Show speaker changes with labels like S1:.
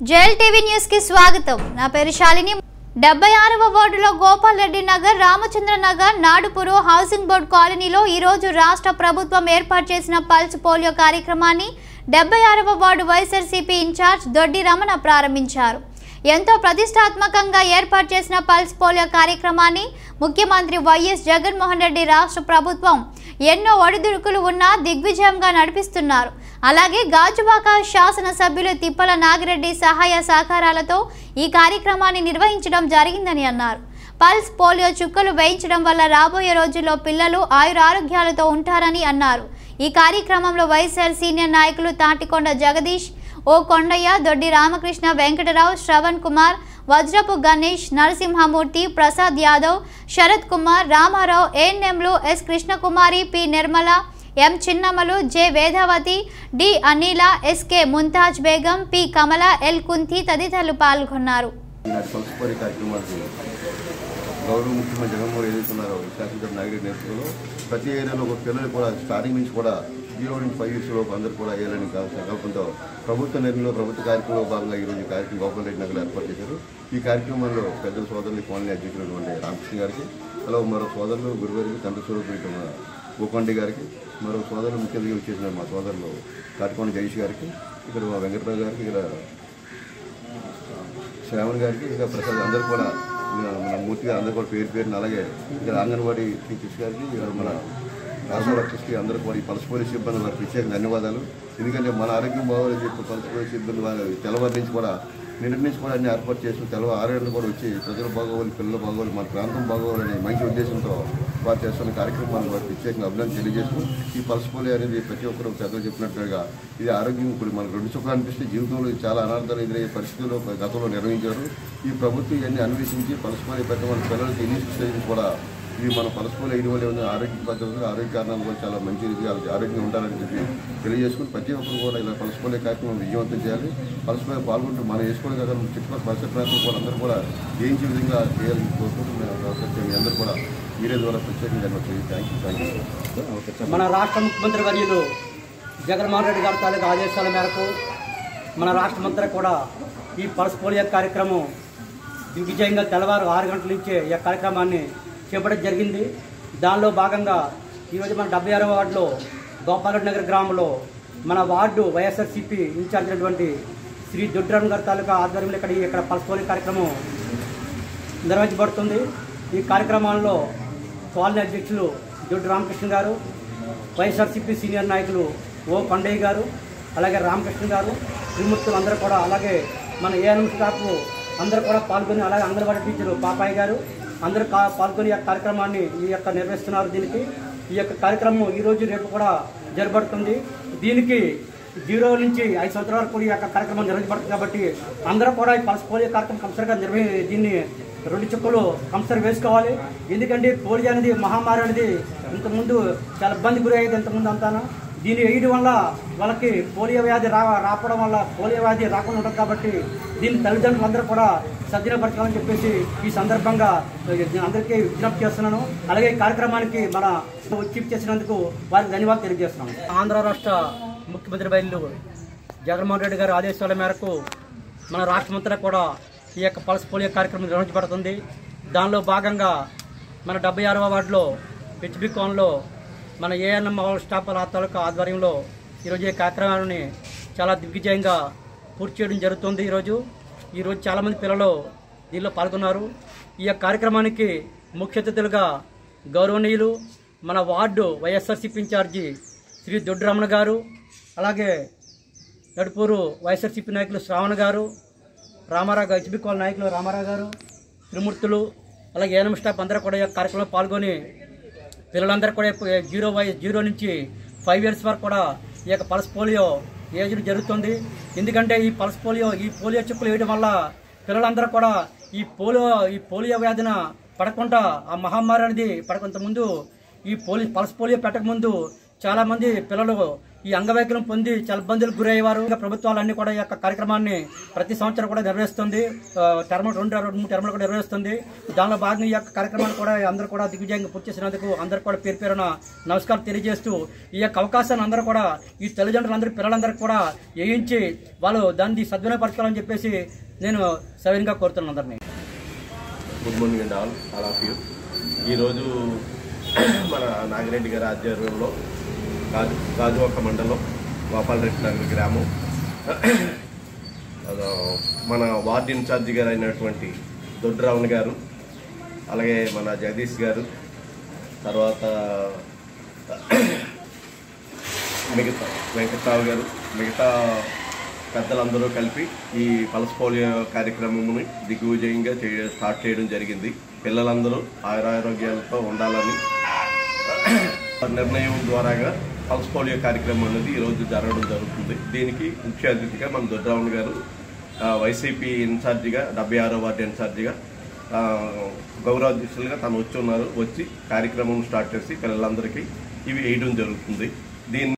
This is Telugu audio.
S1: జైల్ టీవీ న్యూస్ కి స్వాగతం నా పేరు శాలిని డెబ్బై ఆరవ వార్డులో గోపాల్ రెడ్డి నగర్ రామచంద్ర నగర్ నాడుపురు హౌసింగ్ బోర్డ్ కాలనీలో ఈ రోజు రాష్ట్ర ప్రభుత్వం ఏర్పాటు చేసిన పల్స్ పోలియో కార్యక్రమాన్ని డెబ్బై ఆరవ వార్డు వైఎస్ఆర్సీపీ ఇన్ఛార్జ్ దొడ్డి రమణ ప్రారంభించారు ఎంతో ప్రతిష్టాత్మకంగా ఏర్పాటు చేసిన పల్స్ పోలియో కార్యక్రమాన్ని ముఖ్యమంత్రి వైఎస్ జగన్మోహన్ రెడ్డి రాష్ట్ర ప్రభుత్వం ఎన్నో ఒడిదుడుకులు ఉన్నా దిగ్విజయంగా నడిపిస్తున్నారు అలాగే గాజువాక శాసనసభ్యులు తిప్పల నాగిరెడ్డి సహాయ సహకారాలతో ఈ కార్యక్రమాన్ని నిర్వహించడం జరిగిందని అన్నారు పల్స్ పోలియో చుక్కలు వేయించడం వల్ల రాబోయే రోజుల్లో పిల్లలు ఆయురారోగ్యాలతో ఉంటారని అన్నారు ఈ కార్యక్రమంలో వైఎస్ఆర్ సీనియర్ నాయకులు తాటికొండ జగదీష్ ఓ కొండయ్య దొడ్డి రామకృష్ణ వెంకటరావు శ్రవణ్ కుమార్ వజ్రపు గణేష్ నరసింహమూర్తి ప్రసాద్ యాదవ్ శరత్ కుమార్ రామారావు ఏఎన్ఎంలు S Krishnakumari P Nirmala M Chinnammalu J Vedavathi D Anila SK Mumtaz Begum P Kamala L Kunti తదితరులు పాల్గొన్నారు
S2: ఈనాటి పలుసుపరి కార్యక్రమానికి గౌరవ ముఖ్యమంత్రి జగన్మోహన్ ఏదైతున్నారో శాసనసభ నాగరిక నేతృత్వంలో ప్రతి ఏరియాలో ఒక పిల్లలు కూడా స్టార్టింగ్ నుంచి కూడా జీరో నుంచి ఫైవ్ ఇయర్స్ లోపు అందరూ కూడా వేయాలని కా- సంకల్పంతో ప్రభుత్వ నిర్ణయంలో ప్రభుత్వ కార్యక్రమంలో భాగంగా ఈరోజు ఈ కార్యక్రమం గోపాల్ రెడ్డి నగర్లో ఏర్పాటు చేశారు ఈ కార్యక్రమంలో పెద్ద సోదరులు కోణి అధ్యక్షులైనటువంటి రామకృష్ణ గారికి అలాగే మరో సోదరులు గురుగారికి తండ్రి స్వరూపుడు భూకొండి గారికి మరో సోదరులు ముఖ్య అతిథిగా వచ్చేసిన మా సోదరులు కాటికోణ జగేష్ గారికి ఇక్కడ మా వెంకటరావు గారికి ఇక్కడ శ్రావణ్ గారికి ఇంకా ప్రసాద్ అందరూ కూడా ఇంకా మన మూర్తి గారు అందరూ కూడా పేరు పేరున అలాగే ఇక్కడ అంగన్వాడీ టీచర్స్ గారికి ఇక్కడ మన రాష్ట్ర డాక్టర్స్కి అందరూ కూడా ఈ పల్స్ పోలీస్ సిబ్బంది వారికి ప్రత్యేక ధన్యవాదాలు ఎందుకంటే మన ఆరోగ్యం బాగోదని చెప్పి పల్స్ పోలీస్ సిబ్బంది వారు తెల్లవారి నుంచి కూడా నిన్నటి నుంచి కూడా అన్ని ఏర్పాటు చేసి తెల్లవారు ఆరు గంటలు కూడా వచ్చి ప్రజలు బాగోవాలి పిల్లలు బాగోవాలి మన ప్రాంతం బాగోవాలనే మంచి ఉద్దేశంతో వారు చేస్తున్న కార్యక్రమాన్ని వారికి ప్రత్యేకంగా అభినందన తెలియజేస్తూ ఈ పల్స్ పోలియో అనేది ప్రతి ఒక్కరు పెద్దలు చెప్పినట్టుగా ఇది ఆరోగ్యం ఇప్పుడు మనకు రెండు చుక్కలు అనిపిస్తే జీవితంలో ఇది చాలా అనార్థాలు ఎదురయ్యే పరిస్థితుల్లో గతంలో నిర్వహించారు ఈ ప్రభుత్వం ఇవన్నీ అన్వేషించి పల్స్ పోలియో పెట్ట మన పిల్లలకి ఇనిషియల్ స్టేజ్ కూడా ఇవి మన పల్స్ పోలియో వేయడం వల్ల ఏమైనా ఆరోగ్య పద్ధతులు ఆరోగ్య కారణాలు కూడా చాలా మంచి రీతిగా ఆరోగ్యంగా ఉండాలని చెప్పి తెలియజేసుకుని ప్రతి ఒక్కరు కూడా ఇలా పల్స్ పోలియో కార్యక్రమం విజయవంతం చేయాలి పల్స్ పోలియో పాల్గొంటూ మనం వేసుకోవడం కదా చుట్టుపక్కల పరిసర ప్రాంతం కూడా అందరూ కూడా జయించే విధంగా చేయాలని కోరుకుంటూ మేము ప్రత్యేకంగా మీ అందరూ కూడా మీరే ద్వారా ప్రత్యేకంగా థ్యాంక్ యూ థ్యాంక్ యూ
S3: మన రాష్ట్ర ముఖ్యమంత్రి వర్యులు జగన్మోహన్ రెడ్డి గారి తాలూకా ఆదేశాల మేరకు మన రాష్ట్ర మంత్రి కూడా ఈ పల్స్ పోలియో కార్యక్రమం దిగ్విజయంగా తెల్లవారు ఆరు గంటల నుంచే ఈ కార్యక్రమాన్ని చేపట్టడం జరిగింది దానిలో భాగంగా ఈరోజు మన డెబ్బై ఆరవ వార్డులో గోపాలరెడ్డి నగర్ గ్రామంలో మన వార్డు వైఎస్ఆర్సీపీ ఇన్ఛార్జ్ అయినటువంటి శ్రీ దొడ్రామ్ గారి తాలూకా ఆధ్వర్యంలో ఇక్కడ ఈ- ఇక్కడ పల్స్ పోలియో కార్యక్రమం నిర్వహించబడుతుంది ఈ కార్యక్రమాల్లో కాలనీ అధ్యక్షులు దొడ్డి రామకృష్ణ గారు వైఎస్ఆర్సీపీ సీనియర్ నాయకులు ఓ కొండయ్య గారు అలాగే రామకృష్ణ గారు త్రిమూర్తులు అందరూ కూడా అలాగే మన ఏఎన్ఎం స్టాఫ్ అందరూ కూడా పాల్గొని అలాగే అంగన్వాడీ టీచరు పాపాయి గారు అందరూ కా పాల్గొని ఈ యొక్క కార్యక్రమాన్ని ఈ యొక్క నిర్వహిస్తున్నారు దీనికి ఈ యొక్క కార్యక్రమం ఈ రోజు రేపు కూడా జరబడుతుంది దీనికి జీరో నుంచి ఐదు సంవత్సరాల వరకు కూడా ఈ యొక్క కార్యక్రమం నిర్వహించబడుతుంది కాబట్టి అందరూ కూడా ఈ పల్స్ పోలియో కార్యక్రమం కంపల్సరిగా నిర్వహి దీన్ని రెండు చుక్కలు కంపల్సరీ వేసుకోవాలి ఎందుకంటే పోలియో అనేది మహమ్మారి అనేది ఇంతకుముందు చాలా ఇబ్బంది గురి అయ్యేది ఇంతకుముందు అంతాను దీన్ని వేయడం వల్ల వాళ్ళకి పోలియో వ్యాధి రా రావడం వల్ల పోలియో వ్యాధి రాకుండా ఉంటుంది కాబట్టి దీన్ని తల్లిదండ్రులు అందరూ కూడా సద్వినియోగపరచాలని చెప్పేసి ఈ సందర్భంగా నేను అందరికీ విజ్ఞప్తి చేస్తున్నాను అలాగే ఈ కార్యక్రమానికి మన చీఫ్ చేసినందుకు వారికి ధన్యవాదాలు తెలియజేస్తున్నాను ఆంధ్ర రాష్ట్ర ముఖ్యమంత్రి బయలు జగన్మోహన్ రెడ్డి గారి ఆదేశాల మేరకు మన రాష్ట్రమంతా కూడా ఈ యొక్క పల్స్ పోలియో కార్యక్రమం నిర్వహించబడుతుంది దానిలో భాగంగా మన డెబ్బై ఆరవ వార్డులో హెచ్బి కోన్లో మన ఏఎన్ఎం స్టాఫ్ తాలూకా ఆధ్వర్యంలో ఈరోజు ఈ కార్యక్రమాన్ని చాలా దిగ్విజయంగా పూర్తి చేయడం జరుగుతుంది ఈరోజు ఈరోజు చాలామంది పిల్లలు దీనిలో పాల్గొన్నారు ఈ యొక్క కార్యక్రమానికి ముఖ్య అతిథులుగా గౌరవనీయులు మన వార్డు వైఎస్ఆర్సీపీ ఇన్ఛార్జి శ్రీ దొడ్డు గారు అలాగే నడుపూరు వైఎస్ఆర్సీపీ నాయకులు శ్రావణ గారు రామారావు గారు హెచ్బి కాల్ నాయకులు రామారావు గారు త్రిమూర్తులు అలాగే ఏఎన్ఎం స్టాఫ్ అందరూ కూడా ఈ యొక్క కార్యక్రమంలో పాల్గొని పిల్లలందరూ కూడా ఇప్పుడు జీరో వై జీరో నుంచి ఫైవ్ ఇయర్స్ వరకు కూడా ఈ యొక్క పల్స్ పోలియో ఏజ్ జరుగుతుంది ఎందుకంటే ఈ పల్స్ పోలియో ఈ పోలియో చుక్కలు వేయడం వల్ల పిల్లలందరూ కూడా ఈ పోలియో ఈ పోలియో వ్యాధిన పడకుండా ఆ మహమ్మారి అనేది పడకంత ముందు ఈ పోలి పల్స్ పోలియో పెట్టక ముందు చాలా మంది పిల్లలు ఈ అంగవైకల్యం పొంది చాలా ఇబ్బందులకు గురయ్యేవారు ఇంకా ప్రభుత్వాలన్నీ కూడా ఈ యొక్క కార్యక్రమాన్ని ప్రతి సంవత్సరం కూడా నిర్వహిస్తుంది టర్మ్ రెండు రెండు మూడు టర్ములు కూడా నిర్వహిస్తుంది దానిలో భాగంగా ఈ యొక్క కార్యక్రమాన్ని కూడా అందరూ కూడా దిగ్విజయంగా పూర్తి చేసినందుకు అందరూ కూడా పేరు పేరున నమస్కారం తెలియజేస్తూ ఈ యొక్క అవకాశాన్ని అందరూ కూడా ఈ తల్లిదండ్రులందరూ పిల్లలందరికీ కూడా వేయించి వాళ్ళు దాన్ని సద్వినియోగపరచుకోవాలని చెప్పేసి నేను సవినీగా కోరుతున్నాను అందరినీ
S4: good morning and all all of you ఈరోజు మన నాగిరెడ్డి గారి ఆధ్వర్యంలో గాజు గాజువాక మండలం గోపాలరెడ్డి నగర్ గ్రామం అదో మన వార్డు ఇన్ఛార్జి గారు అయినటువంటి దొడ్డరావణ్ గారు అలాగే మన జగదీష్ గారు తర్వాత మిగతా వెంకట్రావు గారు మిగతా పెద్దలందరూ కలిపి ఈ పల్స్ పోలియో కార్యక్రమముని దిగ్విజయంగా చేయ స్టార్ట్ చేయడం జరిగింది పిల్లలందరూ ఆయురారోగ్యాలతో ఉండాలని నిర్ణయం ద్వారాగా పల్స్ పోలియో కార్యక్రమం అనేది ఈరోజు జరగడం జరుగుతుంది దీనికి ముఖ్య అతిథిగా మన దొడ్రావణ్ గారు ఆ, వైసీపీ ఇన్ఛార్జిగా డెబ్బై ఆరో వార్డు ఇన్ఛార్జిగా ఆ, గౌరవాధ్యక్షులుగా తను వచ్చి ఉన్నారు వచ్చి కార్యక్రమం స్టార్ట్ చేసి పిల్లలందరికీ ఇవి వేయడం జరుగుతుంది దీన్ని